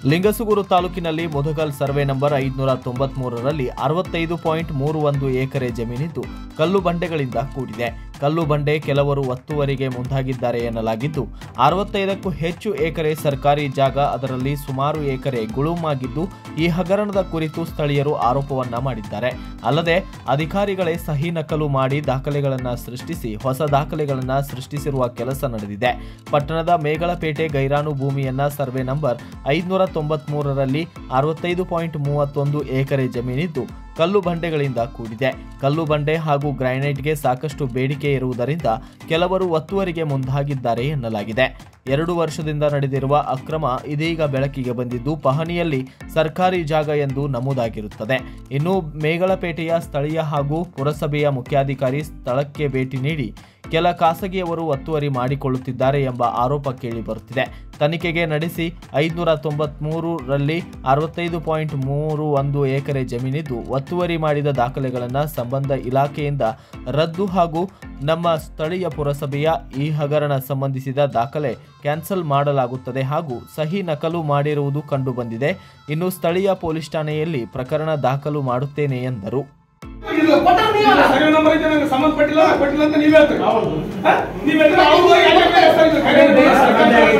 ಲಿಂಗಸುಗೂರು ತಾಲೂಕಿನಲ್ಲಿ Mudgal survey number ಐದುನೂರ ತೊಂಬತ್ಮೂರರಲ್ಲಿ ಅರವತ್ತೈದು ಪಾಯಿಂಟ್ ಮೂರು ಒಂದು ಎಕರೆ ಜಮೀನಿದ್ದು ಕಲ್ಲು ಬಂಡೆಗಳಿಂದ ಕೂಡಿದೆ ಕಲ್ಲು ಬಂಡೆ ಕೆಲವರು ಒತ್ತುವರಿಗೆ ಮುಂದಾಗಿದ್ದಾರೆ ಎನ್ನಲಾಗಿದ್ದು ಅರವತ್ತೈದಕ್ಕೂ ಹೆಚ್ಚು ಎಕರೆ ಸರ್ಕಾರಿ ಜಾಗ ಅದರಲ್ಲಿ ಸುಮಾರು ಎಕರೆ ಗುಳುಮಾಗಿದ್ದು ಈ ಹಗರಣದ ಕುರಿತು ಸ್ಥಳೀಯರು ಆರೋಪವನ್ನ ಮಾಡಿದ್ದಾರೆ ಅಲ್ಲದೆ ಅಧಿಕಾರಿಗಳೇ ಸಹಿ ನಕಲು ಮಾಡಿ ದಾಖಲೆಗಳನ್ನು ಸೃಷ್ಟಿಸಿ ಹೊಸ ದಾಖಲೆಗಳನ್ನು ಸೃಷ್ಟಿಸಿರುವ ಕೆಲಸ ನಡೆದಿದೆ ಪಟ್ಟಣದ ಮೇಗಳಪೇಟೆ ಗೈರಾನು ಭೂಮಿಯನ್ನ ಸರ್ವೆ ನಂಬರ್ ಐದುನೂರ ತೊಂಬತ್ಮೂರರಲ್ಲಿ ಅರವತ್ತೈದು ಪಾಯಿಂಟ್ ಮೂವತ್ತೊಂದು ಎಕರೆ ಜಮೀನಿದ್ದು ಕಲ್ಲು ಬಂಡೆಗಳಿಂದ ಕೂಡಿದೆ ಕಲ್ಲು ಬಂಡೆ ಹಾಗೂ ಗ್ರಾನೈಟ್ಗೆ ಸಾಕಷ್ಟು ಬೇಡಿಕೆ ಇರುವುದರಿಂದ ಕೆಲವರು ಒತ್ತುವರಿಗೆ ಮುಂದಾಗಿದ್ದಾರೆ ಎನ್ನಲಾಗಿದೆ ಎರಡು ವರ್ಷದಿಂದ ನಡೆದಿರುವ ಅಕ್ರಮ ಇದೀಗ ಬೆಳಕಿಗೆ ಬಂದಿದ್ದು ಪಹಣಿಯಲ್ಲಿ ಸರ್ಕಾರಿ ಜಾಗ ಎಂದು ನಮೂದಾಗಿರುತ್ತದೆ ಇನ್ನು ಮೇಗಳಪೇಟೆಯ ಸ್ಥಳೀಯ ಹಾಗೂ ಪುರಸಭೆಯ ಮುಖ್ಯಾಧಿಕಾರಿ ಸ್ಥಳಕ್ಕೆ ಭೇಟಿ ನೀಡಿ ಕೆಲ ಖಾಸಗಿಯವರು ಒತ್ತುವರಿ ಮಾಡಿಕೊಳ್ಳುತ್ತಿದ್ದಾರೆ ಎಂಬ ಆರೋಪ ಕೇಳಿಬರುತ್ತಿದೆ ತನಿಖೆಗೆ ನಡೆಸಿ ಐದುನೂರ ತೊಂಬತ್ಮೂರರಲ್ಲಿ ಅರವತ್ತೈದು ಪಾಯಿಂಟ್ ಮೂರು ಒಂದು ಎಕರೆ ಜಮೀನಿದ್ದು ಒತ್ತುವರಿ ಮಾಡಿದ ದಾಖಲೆಗಳನ್ನು ಸಂಬಂಧ ಇಲಾಖೆಯಿಂದ ರದ್ದು ಹಾಗೂ ನಮ್ಮ ಸ್ಥಳೀಯ ಪುರಸಭೆಯ ಈ ಹಗರಣ ಸಂಬಂಧಿಸಿದ ದಾಖಲೆ ಕ್ಯಾನ್ಸಲ್ ಮಾಡಲಾಗುತ್ತದೆ ಹಾಗೂ ಸಹಿ ನಕಲು ಮಾಡಿರುವುದು ಕಂಡುಬಂದಿದೆ ಇನ್ನು ಸ್ಥಳೀಯ ಪೊಲೀಸ್ ಠಾಣೆಯಲ್ಲಿ ಪ್ರಕರಣ ದಾಖಲು ಮಾಡುತ್ತೇನೆ ಎಂದರು ಇದು ಕೊಟ್ಟರೆ ನೀವಲ್ಲ. ಸರ್ವೆ ನಂಬರ್ ಐತೆ ನಂಗೆ ಸಂಬಂಧ ಪಟ್ಟಿಲ್ಲ ಕೊಟ್ಟಿಲ್ಲ ಅಂತ ನೀವೇ ಹೇಳ್ತೀರಿ ಹೌದು. ಹಾ? ನೀವ್ ಹೇಳ್ತೀರಿ, ಅವ್ರು ಹೋಗಿ ಎಲ್ಲ ಕಡೆ ಹೆಸರು ಇದೆ. ಕರೆ ಇದೆ, ಸರ್ಕಾರಿ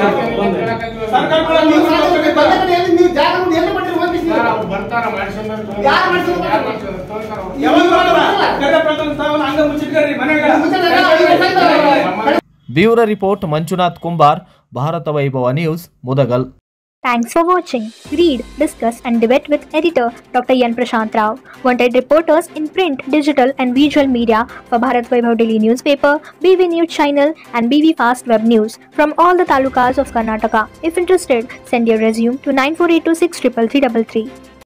ಸರ್ಕಾರಗಳ ನೀವು ನೀವು ಸಾಕು ಬಂದ ಕಡೆಯಲ್ಲಿ ನೀವು ಜಾಗ ನೋಡಿ ಎಲ್ಲಿ ಮಾಡಿರಿ ಹೋಗಿ ನೀವು. ಅವ್ರು ಬರ್ತಾರ ಮಾಡ್ಸ್ಕೊಂಡ್ರೆ ಯಾರು ಮಾಡ್ಸ್ಕೊಂಡ್ರು? ಯಾರು ಮಾಡ್ಸ್ಕೊಂಡ್ರು? ತಗೊಳ್ತಾರ ಅವ್ರು. ಯಾವಾಗ ಬರಲ್ಲ? ಕರೆ ಪ್ರಕರಣ ತಾವನ್ನ ಹಂಗ ಮುಚ್ಚಿಟ್ಕರಿ ಮನೆಗೆ ಮುಚ್ಚಿಟ್ಕರಿ, ಅವ್ರು ಹೇಳ್ತಾರೆ. Bureau report Manjunath Kumbar Bharata Vaibhava news Mudgal Thanks for watching. Read, discuss, and debate with editor Dr. Yan Prashant Rao. Wanted reporters in print, digital, and visual media for Bharat Vaibhav Daily newspaper, BV News channel, and BV Fast Web News from all the talukas of Karnataka. If interested, send your resume to 9482633333.